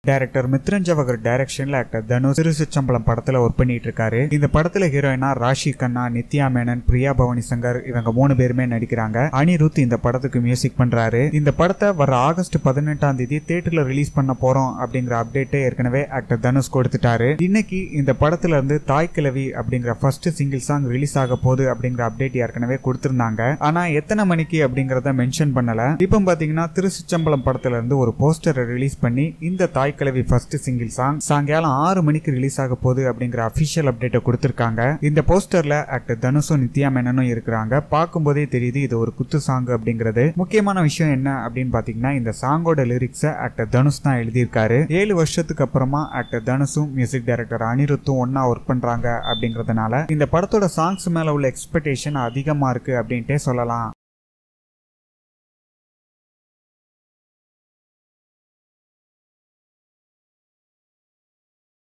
director Mithran அவர் டைரக்ஷன்ல actor Dhanush திருச்சிச்சம்பளம் படத்துல work பண்ணிட்டு இருக்காரு இந்த படத்துல ஹீரோயினா ராஷி கண்ணா நித்யா மேனன் பிரியா பவானி சங்கர் இவங்க மூணு பேருமே நடிக்கிறாங்க அனிருத் இந்த படத்துக்கு மியூசிக் பண்றாரு இந்த படத்தை வர ஆகஸ்ட் பதினெட்டாம் தேதி தியேட்டர்ல ரிலீஸ் பண்ண போறோம் அப்படிங்கிற அப்டேட்டை ஏற்கனவே ஆக்டர் தனுஷ் கொடுத்துட்டாரு இன்னைக்கு இந்த படத்துல இருந்து தாய் கிழவி அப்படிங்கிற ஃபர்ஸ்ட் சிங்கிள் சாங் ரிலீஸ் ஆக போகுது அப்படிங்கிற அப்டேட் ஏற்கனவே கொடுத்திருந்தாங்க ஆனா எத்தனை மணிக்கு அப்படிங்கறத மென்ஷன் பண்ணல இப்போ பாத்தீங்கன்னா திருச்சிச்சம்பளம் படத்துல இருந்து ஒரு போஸ்டரை ரிலீஸ் பண்ணி இந்த தாய் கிழவி ஃபர்ஸ்ட் சிங்கிள் சாங் சாயங்காலம் ஆறு மணிக்கு ரிலீஸ் ஆக போகுது அப்படிங்கிற அபிஷியல் அப்டேட்டை கொடுத்திருக்காங்க இந்த போஸ்டர்ல ஆக்டர் தனுஷும் நித்யா மேனனும் இருக்கிறாங்க பார்க்கும்போதே தெரியுது இது ஒரு குத்து சாங் அப்படிங்கிறது முக்கியமான விஷயம் என்ன அப்படின்னு பாத்தீங்கன்னா இந்த சாங்கோட லிரிக்ஸை ஆக்டர் தனுஷ் தான் எழுதியிருக்காரு ஏழு வருஷத்துக்கு அப்புறமா ஆக்டர் தனுஷும் மியூசிக் டைரக்டர் அனிருத்தும் ஒன்னா ஒர்க் பண்றாங்க அப்படிங்கறதுனால இந்த படத்தோட சாங்ஸ் மேல உள்ள எக்ஸ்பெக்டேஷன் அதிகமா இருக்கு அப்படின்ட்டே சொல்லலாம்